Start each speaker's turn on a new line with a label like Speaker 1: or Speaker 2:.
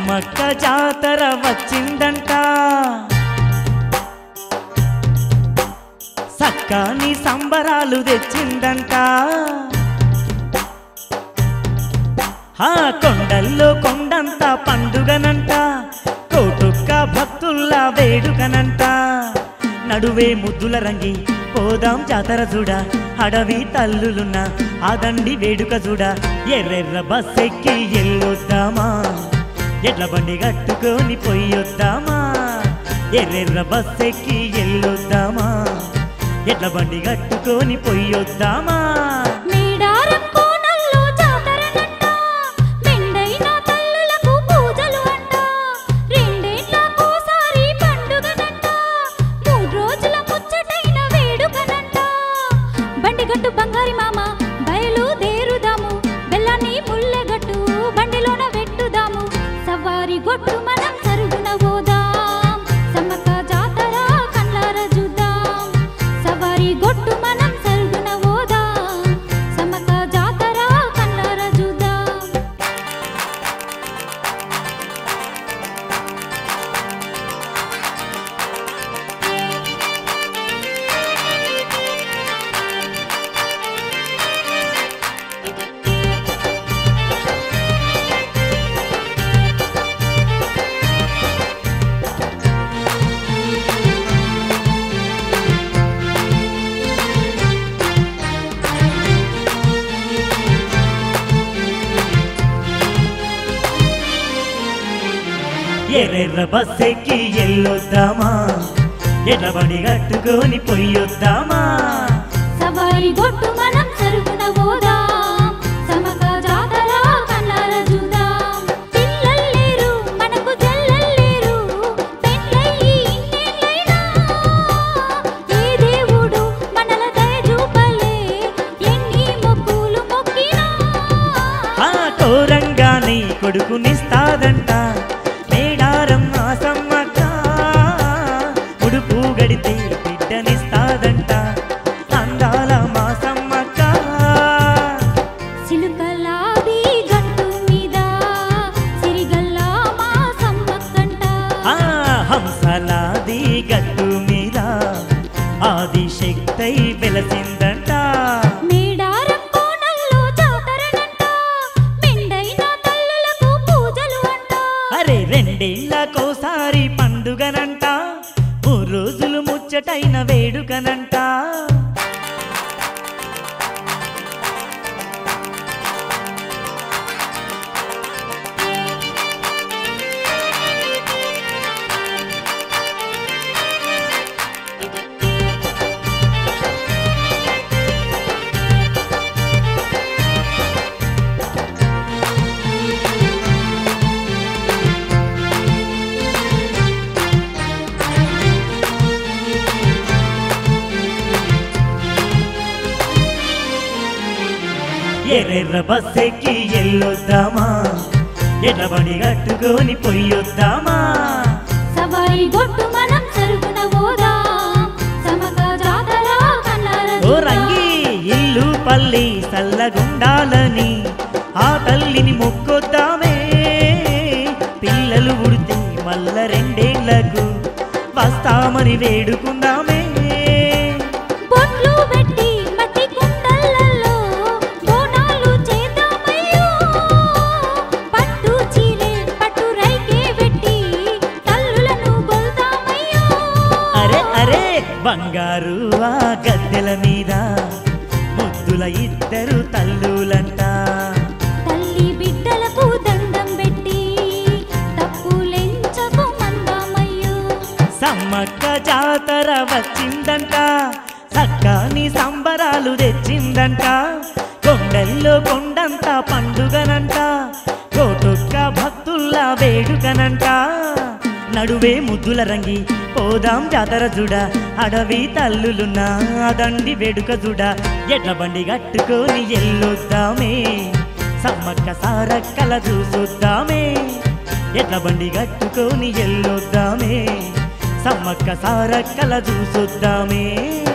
Speaker 1: సమ్మక్క జాతర వచ్చిందంట సక్కాని సంబరాలు తెచ్చిందంట ఆ కొండల్లో కొండంత పండుగనంట కోటుక్క భక్తుల్లా వేడుకనంట నడువే ముద్దుల రంగి పోదాం జాతర చూడ అడవి తల్లులున్న ఆ దండి వేడుక చూడ ఎర్రెర్ర బస్సెక్కి ఎల్లొద్దామా ఎడ్ల బండి కట్టుకొని పొయ్యొద్దామా ఎర్రెర్ర బస్సెక్కి ఎల్లొద్దామా ఎడ్ల బండి కట్టుకొని పొయ్యొద్దామా
Speaker 2: మేడారం కోనల్లో జాతరనంట మెండైన తల్లులకు పూజలు అంట రెండేళ్లకోసారి పండుగనంట మూడు రోజుల ముచ్చటైన వేడుకనంట బండిగట్టు బంగారి మామ బయలుదేరుదాము బెల్లాన్ని ముల్లెగట్టు బండిలోన వెట్టుదాము సవారి గొట్టు మనం సరుగున పోదాం సమ్మక్క జాతర కళ్ళార చూద్దాం సవారి గొట్టు మనం సరుగున పోదాం సమ్మక్క జాతర కళ్ళార చూద్దాం
Speaker 1: ఎర్రెర్ర బస్సెక్కి ఎల్లొద్దామా ఎడ్ల బండి కట్టుకొని పొయ్యొద్దామా
Speaker 2: సవారి గొట్టు మనం సరుగున పోదాం సమక జాతర కళ్ళార చూద్దాం పిల్లల్లేరు మనకు జల్లల్లేరు పెళ్ళయి ఇన్నేళ్ళైనా ఏ దేవుడు మనల దయ చూపలే ఎన్ని మొక్కులు మొక్కినా
Speaker 1: ఆ కోరంగాని కొడుకునిస్తాదంట మేడారం ఆ సమ్మక్క ఉడుపు గడితే బిడ్డనిస్తాదంట అందాల మా సమ్మక్క
Speaker 2: సిలుకలాది గట్టు మీద సిరిగల్లా మా సమ్మక్కంట
Speaker 1: ఆ హంసలాది గట్టు మీద ఆది శక్తై వెలసిందంట
Speaker 2: మేడారం కోనల్లో జాతరనంట మెండైన తల్లులకు పూజలు అంట
Speaker 1: అరే రెండేళ్లకోసారి పండుగనంట మూడు రోజులు ముచ్చటైన వేడుకనంట ఎర్రెర్ర బస్సెక్కి ఎల్లొద్దామా ఎడ్ల బండి కట్టుకొని పొయ్యొద్దామా
Speaker 2: సవారి గొట్టు మనం సరుగున పోదాం సమక జాతర కళ్ళార
Speaker 1: ఓ రంగి ఇల్లు పల్లి సల్లగుండాలని ఆ తల్లిని మొక్కొద్దామే పిల్లలు ఉడితే మల్ల రెండేళ్లకు వస్తామని వేడుకుందామే
Speaker 2: బొట్లు పెట్టి మట్టి కుండలలో బోనాలు చేద్దామయ్యో పట్టు చీరే పట్టు రైకే పెట్టి తల్లులను గొల్దామయ్యో
Speaker 1: అరే అరే బంగారు ఆ గద్దెల మీద ముద్దుల ఇద్దరు తల్లులంట
Speaker 2: తల్లి బిడ్డలకు దండం పెట్టి తప్పులెంచకు మందామయ్యో
Speaker 1: సమ్మక్క జాతర వచ్చిందంట సక్కాని సంబరాలు తెచ్చిందంట కొండల్లో కొండంత పండుగనంట కోటొక్క భక్తుల్లా వేడుకనంట నడువే ముద్దుల రంగి పోదాం జాతర చూడ అడవి తల్లులున్న ఆ దండి వేడుక చూడ ఎడ్ల బండి కట్టుకొని ఎల్లొద్దామే సమ్మక్క సారక్కల చూసొద్దామే ఎడ్ల బండి కట్టుకొని ఎల్లొద్దామే సమ్మక్క సారక్కల చూసొద్దామే